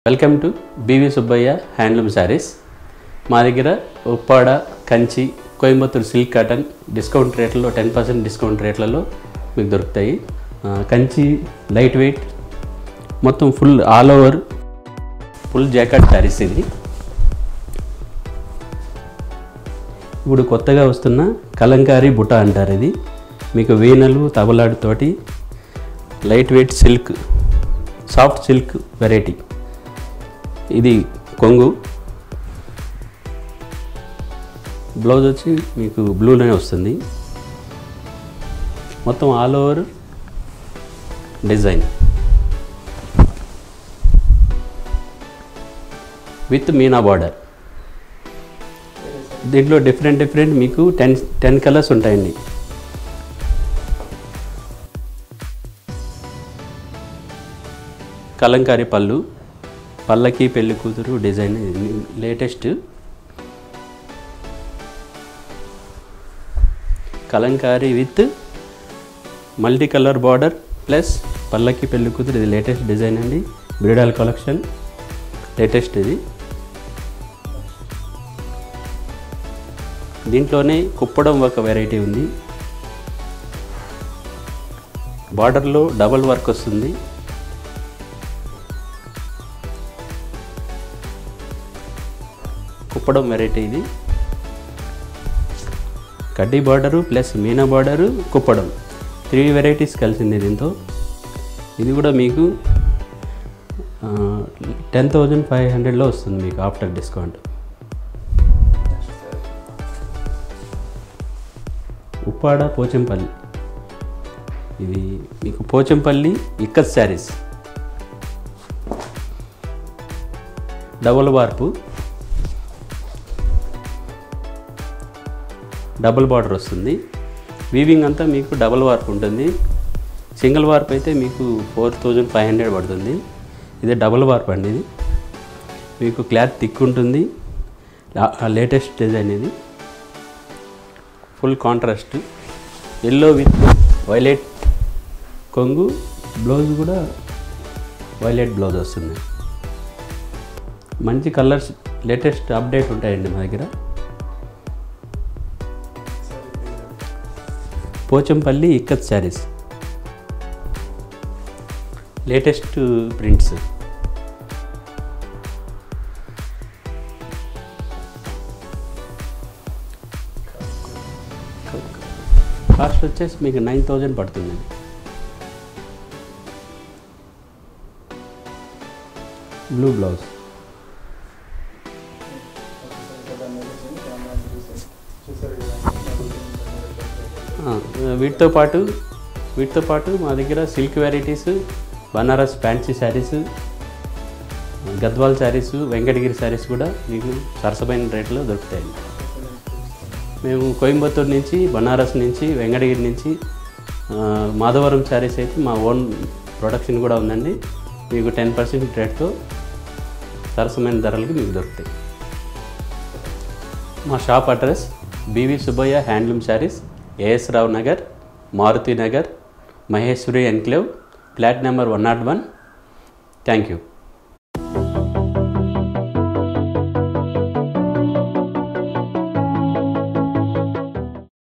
welcome to BV Subbaiah handloom sarees మా దగ్గర Uppada Kanchi Coimbatore silk cotton discount రేట్లలో టెన్ పర్సెంట్ డిస్కౌంట్ రేట్లలో మీకు దొరుకుతాయి ఆ, కంచి లైట్ వెయిట్ మొత్తం full all over full jacket sarees ఇది ఇప్పుడు కొత్తగా వస్తున్న కలంకారీ బుట్ట అంటారు ఇది మీకు వీణలు తబలాడుతోటి light weight silk soft silk variety ఇది కొంగు బ్లౌజ్ వచ్చి మీకు బ్లూలోనే వస్తుంది మొత్తం all over design with Meena border దీంట్లో డిఫరెంట్ డిఫరెంట్ మీకు టెన్ టెన్ కలర్స్ ఉంటాయండి కలంకారీ పళ్ళు పల్లకి పెళ్లి కూతురు design latest Kalamkari with multi colour border plus పల్లకి పెళ్లి కూతురు ఇది లేటెస్ట్ డిజైన్ అండి బ్రిడల్ కలెక్షన్ లేటెస్ట్ ఇది దీంట్లోనే కుప్పడం ఒక వెరైటీ ఉంది బార్డర్లో డబల్ వర్క్ వస్తుంది కుప్పడం వెరైటీ ఇది కడ్డీ border plus Meena border Kuppadam three varieties కలిసింది దీంతో ఇది కూడా మీకు టెన్ థౌజండ్ ఫైవ్ హండ్రెడ్లో వస్తుంది మీకు ఆఫ్టర్ డిస్కౌంట్ ఉప్పాడ పోచంపల్లి ఇది మీకు Pochampally ikat sarees double warp double border వస్తుంది వీవింగ్ అంతా మీకు డబుల్ వార్ప్ ఉంటుంది సింగిల్ వార్ప్ అయితే మీకు ఫోర్ థౌజండ్ ఫైవ్ హండ్రెడ్ పడుతుంది ఇది డబుల్ వార్ప్ అండి ఇది మీకు క్లాత్ థిక్ ఉంటుంది లేటెస్ట్ డిజైన్ ఇది full contrast yellow with violet కొంగు బ్లౌజ్ కూడా వైలెట్ బ్లౌజ్ వస్తుంది మంచి కలర్స్ లేటెస్ట్ అప్డేట్ ఉంటాయండి మా దగ్గర Pochampally ikat sarees latest prints cost వచ్చేసి మీకు నైన్ థౌజండ్ పడుతుందండి బ్లూ బ్లౌజ్ ఆ, వీటితో పాటు వీటితో పాటు మా దగ్గర silk varieties Banaras fancy sarees Gadwal sarees Venkatagiri sarees కూడా మీకు సరసమైన రేట్లో దొరుకుతాయి మేము కోయంబత్తూరు నుంచి బనారస్ నుంచి వెంకటగిరి నుంచి ఆ, మాధవరం శారీస్ అయితే మా ఓన్ ప్రొడక్షన్ కూడా ఉందండి మీకు టెన్ పర్సెంట్ రేట్తో సరసమైన ధరలకు మీకు దొరుకుతాయి మా shop address BV Subbaiah handloom sarees AS Rao Nagar Maruti Nagar Maheshwari enclave flat number one nought one thank you